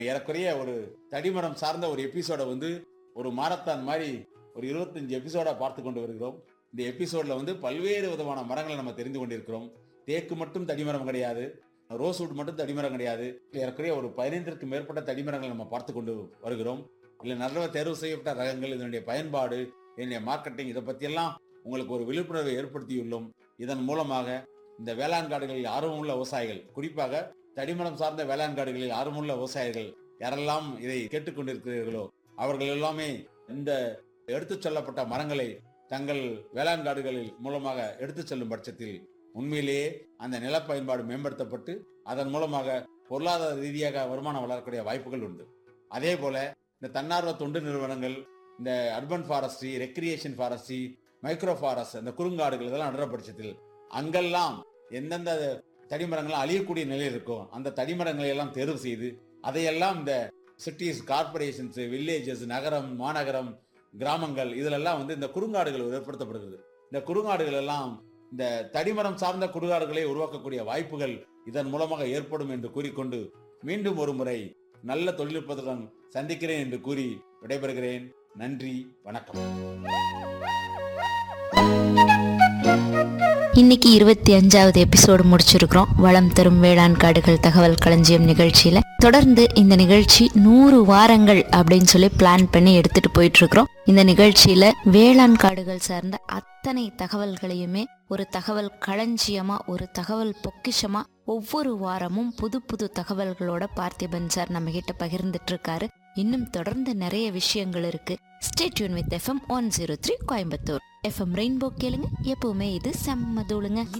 ஏறக்குறைய ஒரு தடிமரம் சார்ந்த ஒரு எபிசோட வந்து ஒரு மாரத்தான் மாதிரி ஒரு இருபத்தஞ்சு எபிசோடா பார்த்து கொண்டு வருகிறோம் இந்த எபிசோட்ல வந்து பல்வேறு விதமான மரங்களை நம்ம தெரிந்து கொண்டிருக்கிறோம் தேக்கு மட்டும் தடிமரம் கிடையாது ரோஸ்வுட் மட்டும் தடிமரம் கிடையாது ஏறக்குறைய ஒரு பதினைந்திற்கும் மேற்பட்ட தடிமரங்களை நம்ம பார்த்து கொண்டு வருகிறோம் இல்ல நல்ல தேர்வு செய்யப்பட்ட ரகங்கள் இதனுடைய பயன்பாடு இதனுடைய மார்க்கெட்டிங் இதை பற்றியெல்லாம் உங்களுக்கு ஒரு விழிப்புணர்வை ஏற்படுத்தியுள்ளோம் இதன் மூலமாக இந்த வேளாண் காடுகளில் ஆர்வமுள்ள விவசாயிகள் குறிப்பாக தடிமரம் சார்ந்த வேளாண் காடுகளில் ஆர்வமுள்ள விவசாயிகள் யாரெல்லாம் இதை கேட்டுக்கொண்டிருக்கிறீர்களோ அவர்கள் எல்லாமே இந்த எடுத்துச் சொல்லப்பட்ட மரங்களை தங்கள் வேளாண் காடுகளில் மூலமாக எடுத்துச் செல்லும் பட்சத்தில் உண்மையிலேயே அந்த நில பயன்பாடு மேம்படுத்தப்பட்டு அதன் மூலமாக பொருளாதார ரீதியாக வருமானம் வளரக்கூடிய வாய்ப்புகள் உண்டு அதே போல இந்த தன்னார்வ தொண்டு நிறுவனங்கள் இந்த urban forestry recreation forestry micro forest அந்த குறுங்காடுகள் இதெல்லாம் நடுற பட்சத்தில் அங்கெல்லாம் எந்தெந்த தடிமரங்கள் அழியக்கூடிய நிலையில் இருக்கோ அந்த தடிமரங்களை எல்லாம் தேர்வு செய்து அதையெல்லாம் இந்த சிட்டிஸ் கார்பரேஷன்ஸ் வில்லேஜஸ் நகரம் மாநகரம் கிராமங்கள் இதிலெல்லாம் வந்து இந்த குறுங்காடுகள் ஏற்படுத்தப்படுகிறது இந்த குறுங்காடுகள் எல்லாம் இந்த தடிமரம் சார்ந்த குறுங்காடுகளை உருவாக்கக்கூடிய வாய்ப்புகள் இதன் மூலமாக ஏற்படும் என்று கூறிக்கொண்டு மீண்டும் ஒரு முறை நல்ல தொழில்நுட்பத்துடன் சந்திக்கிறேன் என்று கூறி விடைபெறுகிறேன் நன்றி வணக்கம் இன்னைக்கு இருபத்தி அஞ்சாவது எபிசோடு முடிச்சிருக்கிறோம் வளம் தரும் வேளாண் காடுகள் தகவல் களஞ்சியம் நிகழ்ச்சியில தொடர்ந்து இந்த நிகழ்ச்சி நூறு வாரங்கள் அப்படின்னு சொல்லி பிளான் பண்ணி எடுத்துட்டு போயிட்டு இருக்கிறோம் இந்த நிகழ்ச்சியில வேளாண் காடுகள் சார்ந்த அத்தனை தகவல்களையுமே ஒரு தகவல் களஞ்சியமா ஒரு தகவல் பொக்கிஷமா ஒவ்வொரு வாரமும் புது புது தகவல்களோட பார்த்திபன் சார் நம்ம கிட்ட பகிர்ந்துட்டு இருக்காரு இன்னும் தொடர்ந்து நிறைய விஷயங்கள் இருக்கு stay tune with FM one zero three Coimbatore FM rainbow கேளுங்க எப்பவுமே இது செம்ம தூளுங்க